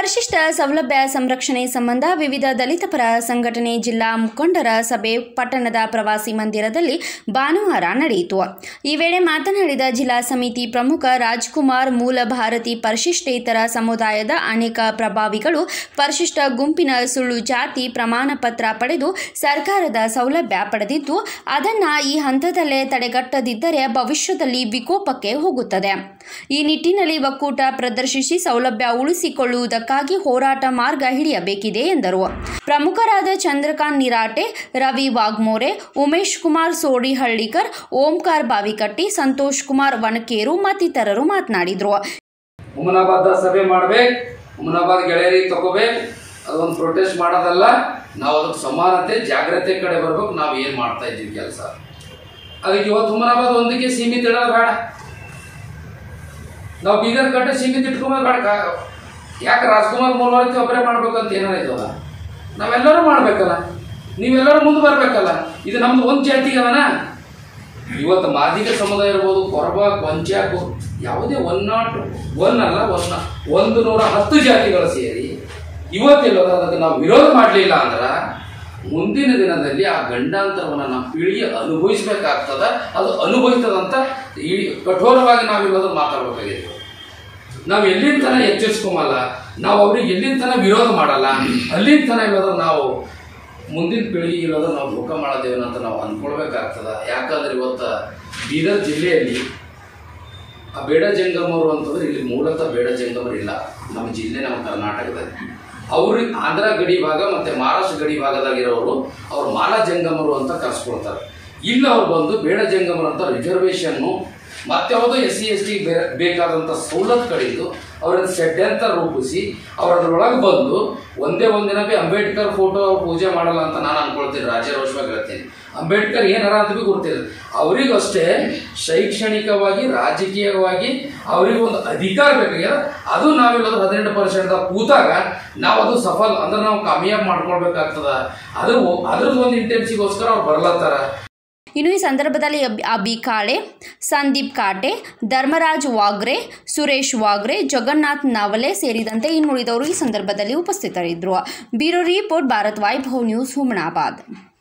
ಪರಿಶಿಷ್ಟ ಸೌಲಭ್ಯ ಸಂರಕ್ಷಣೆ ಸಂಬಂಧ ವಿವಿಧ ದಲಿತ ಪರ ಸಂಘಟನೆ ಜಿಲ್ಲಾ ಮುಖಂಡರ ಸಭೆ ಪಟ್ಟಣದ ಪ್ರವಾಸಿ ಮಂದಿರದಲ್ಲಿ ಭಾನುವಾರ ನಡೆಯಿತು ಈ ವೇಳೆ ಮಾತನಾಡಿದ ಜಿಲ್ಲಾ ಸಮಿತಿ ಪ್ರಮುಖ ರಾಜ್ಕುಮಾರ್ ಮೂಲ ಭಾರತಿ ಪರಿಶಿಷ್ಟೇತರ ಸಮುದಾಯದ ಅನೇಕ ಪ್ರಭಾವಿಗಳು ಪರಿಶಿಷ್ಟ ಗುಂಪಿನ ಸುಳ್ಳು ಜಾತಿ ಪ್ರಮಾಣ ಪತ್ರ ಪಡೆದು ಸರ್ಕಾರದ ಸೌಲಭ್ಯ ಪಡೆದಿದ್ದು ಅದನ್ನು ಈ ಹಂತದಲ್ಲೇ ತಡೆಗಟ್ಟದಿದ್ದರೆ ಭವಿಷ್ಯದಲ್ಲಿ ವಿಕೋಪಕ್ಕೆ ಹೋಗುತ್ತದೆ ಈ ನಿಟ್ಟಿನಲ್ಲಿ ಒಕ್ಕೂಟ ಪ್ರದರ್ಶಿಸಿ ಸೌಲಭ್ಯ ಉಳಿಸಿಕೊಳ್ಳುವುದಕ್ಕಾಗಿ ಹೋರಾಟ ಮಾರ್ಗ ಹಿಡಿಯಬೇಕಿದೆ ಎಂದರು ಪ್ರಮುಖರಾದ ಚಂದ್ರಕಾಂತ್ ನಿರಾಟೆ ರವಿ ವಾಗ್ಮೋರೆ ಉಮೇಶ್ ಕುಮಾರ್ ಸೋಡಿಹಳ್ಳಿಕರ್ ಓಂಕಾರ್ ಬಾವಿಕಟ್ಟಿ ಸಂತೋಷ್ ಕುಮಾರ್ ವಣಕೇರು ಮತ್ತಿತರರು ಮಾತನಾಡಿದರು ಹುಮನಾಬಾದ್ ಸಭೆ ಮಾಡ್ಬೇಕು ಹುಮನಾಬಾದ್ ಗೆಳೆಯರಿಗೆ ತಗೋಬೇಕು ಅದೊಂದು ಪ್ರೊಟೆಸ್ಟ್ ಮಾಡೋದಲ್ಲ ನಾವು ಅದಕ್ಕೆ ಸಮಾನತೆ ಜಾಗ್ರತೆ ಕಡೆ ಬರ್ಬೇಕು ನಾವು ಏನು ಮಾಡ್ತಾ ಇದ್ದೀವಿ ಕೆಲಸ ಅದಕ್ಕೆ ಇವತ್ತು ಹುಮನಾಬಾದ್ ಒಂದಕ್ಕೆ ಸೀಮಿತ ಇಡೋದು ಬೇಡ ನಾವು ಬೀದರ್ ಕಟ್ಟೆ ಸೀಮಿತ ಇಟ್ಕೊಂಬ ಬೇಡ ಕಾ- ಯಾಕೆ ರಾಜ್ಕುಮಾರ್ ಮೂರ್ವರ್ತಿ ಒಬ್ಬರೇ ಮಾಡ್ಬೇಕಂತ ಏನಾಯ್ತದ ನಾವೆಲ್ಲರೂ ಮಾಡ್ಬೇಕಲ್ಲ ನೀವೆಲ್ಲರೂ ಮುಂದೆ ಬರ್ಬೇಕಲ್ಲ ಇದು ನಮ್ದು ಒಂದು ಜಾತಿಗೆ ಅದನ ಇವತ್ತು ಮಾದಿಗ ಸಮುದಾಯ ಇರ್ಬೋದು ಕೊರಬ ಕೊಂಚಾಕು ಯಾವುದೇ ಒನ್ ನಾಟ್ ಒನ್ ಅಲ್ಲ ಒನ್ ಒಂದು ನೂರ ಹತ್ತು ಜಾತಿಗಳು ಸೇರಿ ಇವತ್ತೆಲ್ಲೋದು ಅದಕ್ಕೆ ನಾವು ವಿರೋಧ ಮಾಡಲಿಲ್ಲ ಅಂದ್ರೆ ಮುಂದಿನ ದಿನದಲ್ಲಿ ಆ ಗಂಡಾಂತರವನ್ನು ನಮ್ಮ ಪೀಳಿಗೆ ಅನುಭವಿಸ್ಬೇಕಾಗ್ತದ ಅದು ಅನುಭವಿಸ್ತದಂತ ಈ ಕಠೋರವಾಗಿ ನಾವಿಲ್ಲೋದು ಮಾತಾಡ್ಬೇಕಾಗಿತ್ತು ನಾವು ಎಲ್ಲಿಂದ ತನ ಎಚ್ಚರಿಸ್ಕೊಂಬಲ್ಲ ನಾವು ಅವ್ರಿಗೆ ಎಲ್ಲಿಂದ ತನ ವಿರೋಧ ಮಾಡಲ್ಲ ಅಲ್ಲಿಂದ ತನ ಇಲ್ಲೋದು ನಾವು ಮುಂದಿನ ಪೀಳಿಗೆ ಇಲ್ಲೋದು ನಾವು ದುಃಖ ಮಾಡೋದೇವನಂತ ನಾವು ಅಂದ್ಕೊಳ್ಬೇಕಾಗ್ತದ ಯಾಕಂದ್ರೆ ಇವತ್ತು ಬೀದರ್ ಜಿಲ್ಲೆಯಲ್ಲಿ ಆ ಬೇಡ ಜಂಗಮರು ಅಂತಂದ್ರೆ ಇಲ್ಲಿ ಮೂಲತಃ ಬೇಡ ಜಂಗಮರು ಇಲ್ಲ ನಮ್ಮ ಜಿಲ್ಲೆ ನಮ್ಮ ಕರ್ನಾಟಕದಲ್ಲಿ ಅವರು ಆಂಧ್ರ ಗಡಿ ಭಾಗ ಮತ್ತೆ ಮಹಾರಾಷ್ಟ್ರ ಗಡಿ ಭಾಗದಾಗಿರೋರು ಅವ್ರು ಮಾಲ ಜಂಗಮರು ಅಂತ ಕರ್ಸ್ಕೊಳ್ತಾರೆ ಇಲ್ಲಿ ಅವ್ರು ಬಂದು ಬೇಡ ಜಂಗಮರು ಅಂತ ರಿಸರ್ವೇಷನ್ನು ಮತ್ತೆ ಯಾವುದೋ ಎಸ್ ಸಿ ಎಸ್ ಟಿ ಬೇಕಾದಂಥ ಸವಲತ್ತುಗಳಿದ್ದು ಅವರನ್ನು ಷಡ್ಯಂತರ ರೂಪಿಸಿ ಅವ್ರ ಅದ್ರೊಳಗೆ ಬಂದು ಒಂದೇ ಒಂದಿನ ಬಿ ಅಂಬೇಡ್ಕರ್ ಫೋಟೋ ಪೂಜೆ ಮಾಡಲ್ಲ ಅಂತ ನಾನು ಅನ್ಕೊಳ್ತೀನಿ ರಾಜ್ಯರೋಷವಾಗಿ ಹೇಳ್ತೀನಿ ಅಂಬೇಡ್ಕರ್ ಏನಾರ ಅಂತ ಬಿ ಗೊತ್ತಿಲ್ಲ ಅವರಿಗಷ್ಟೇ ಶೈಕ್ಷಣಿಕವಾಗಿ ರಾಜಕೀಯವಾಗಿ ಅವರಿಗೆ ಒಂದು ಅಧಿಕಾರ ಬೇಕಾಗ್ಯದ ಅದು ನಾವಿಲ್ಲದ್ರೆ ಹದಿನೆಂಟು ಪರ್ಸೆಂಟ್ ಕೂತಾಗ ನಾವು ಅದು ಸಫಲ್ ಅಂದ್ರೆ ನಾವು ಕಾಮಯಾಬ್ ಮಾಡ್ಕೊಳ್ಬೇಕಾಗ್ತದ ಅದ್ರ ಅದ್ರದ್ದು ಒಂದು ಇಂಟೆನ್ಸಿಗೋಸ್ಕರ ಅವ್ರು ಬರ್ಲತ್ತಾರ ಇನ್ನು ಈ ಸಂದರ್ಭದಲ್ಲಿ ಅಬ್- ಅಬಿ ಕಾಳೆ ಸಂದೀಪ್ ಕಾಟೆ ಧರ್ಮರಾಜ್ ವಾಗ್ರೆ ಸುರೇಶ್ ವಾಗ್ರೆ ಜಗನ್ನಾಥ್ ನವಲೆ ಸೇರಿದಂತೆ ಇನ್ನುಳಿದವರು ಈ ಸಂದರ್ಭದಲ್ಲಿ ಉಪಸ್ಥಿತರಿದ್ದರು bureau report Bharat Vaibhav news Humnabad